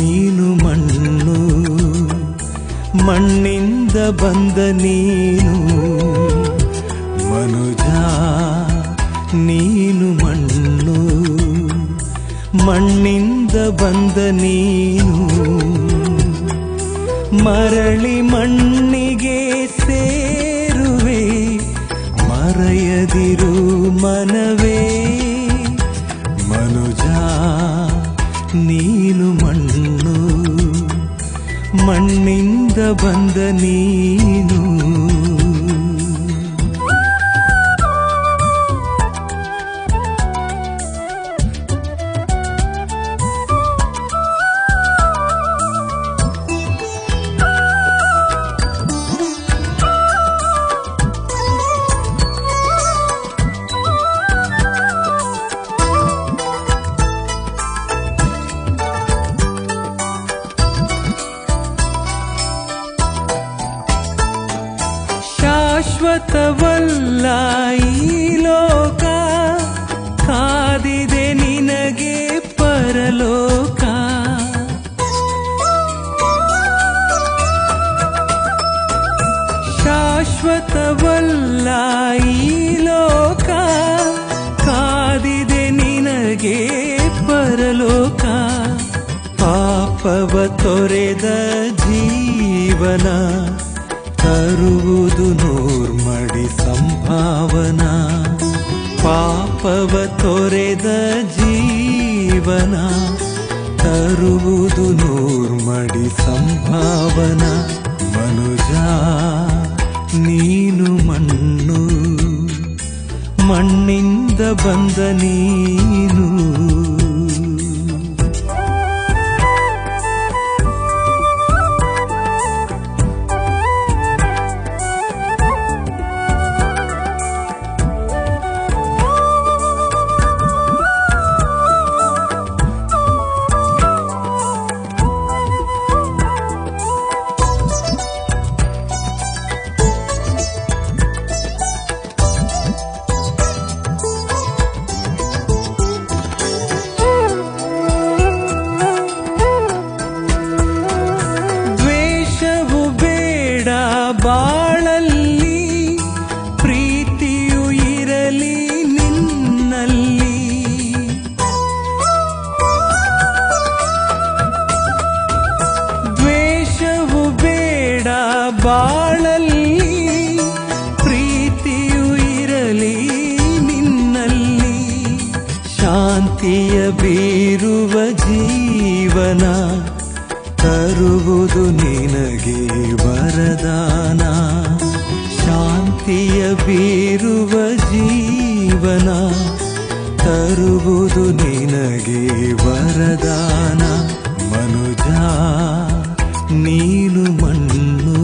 ನೀನು ಮಣ್ಣು ಮಣ್ಣಿಂದ ಬಂದ ನೀನು ಮನುಜ ನೀನು ಮಣ್ಣು ಮಣ್ಣಿಂದ ಬಂದ ನೀನು ಮರಳಿ ಮಣ್ಣಿಗೆ ಸೇರುವೆ ಮರೆಯದಿರು ಮನವೇ ಮನುಜ ನೀನು ಮಣ್ಣು ಮಣ್ಣಿಂದ ಬಂದ ನೀನು ಶಾಶ್ವತವಲ್ಲ ಈ ಲೋಕ ಕಾದಿದೆ ನಿನಗೆ ಪರಲೋಕ ಶಾಶ್ವತವಲ್ಲ ಈ ಲೋಕ ಕಾದಿದೆ ನಿನಗೆ ಪರಲೋಕ ಪಾಪವ ತೊರೆದ ಜೀವನ ತರುವುದು ನೂರ್ಮಡಿ ಸಂಭಾವನಾ ಪಾಪವ ತೊರೆದ ಜೀವನ ತರುವುದು ನೂರ್ಮಡಿ ಸಂಭಾವನಾ ಮನುಜ ನೀನು ಮಣ್ಣು ಮಣ್ಣಿಂದ ಬಂದ ನೀನು ದ್ವೇಷವು ಬೇಡ ಬಾಳಲ್ಲಿ ಪ್ರೀತಿಯು ಇರಲಿ ನಿನ್ನಲ್ಲಿ ದ್ವೇಷವು ಬೇಡ ಬಾಳಲ್ಲಿ ಪ್ರೀತಿಯು ಇರಲಿ ನಿನ್ನಲ್ಲಿ ಶಾಂತಿಯ ಬೀರುವ ಜೀವನ ತರುವುದು ನಿನಗೆ ವರದಾನ ಶಾಂತಿಯ ಬೀರುವ ಜೀವನ ತರುವುದು ನಿನಗೆ ವರದಾನ ಮನುಜ ನೀನು ಮಣ್ಣು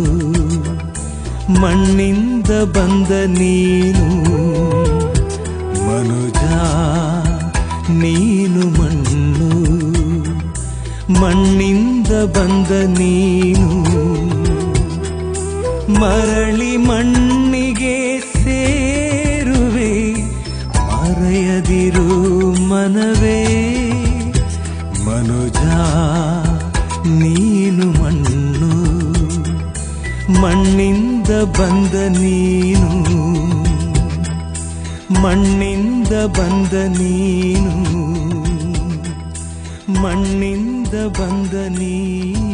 ಮಣ್ಣಿಂದ ಬಂದ ನೀನು ಮನುಜ ನೀನು ಮಣ್ಣು ಮಣ್ಣಿಂದ ಬಂದ ನೀನು ಮರಳಿ ಮಣ್ಣಿಗೆ ಸೇರುವೆ ಮರೆಯದಿರು ಮನವೇ ಮನುಜ ನೀನು ಮಣ್ಣು ಮಣ್ಣಿಂದ ಬಂದ ನೀನು ಮಣ್ಣಿಂದ ಬಂದ ನೀನು ಮಣ್ಣಿಂದ ಬಂದ ನೀನು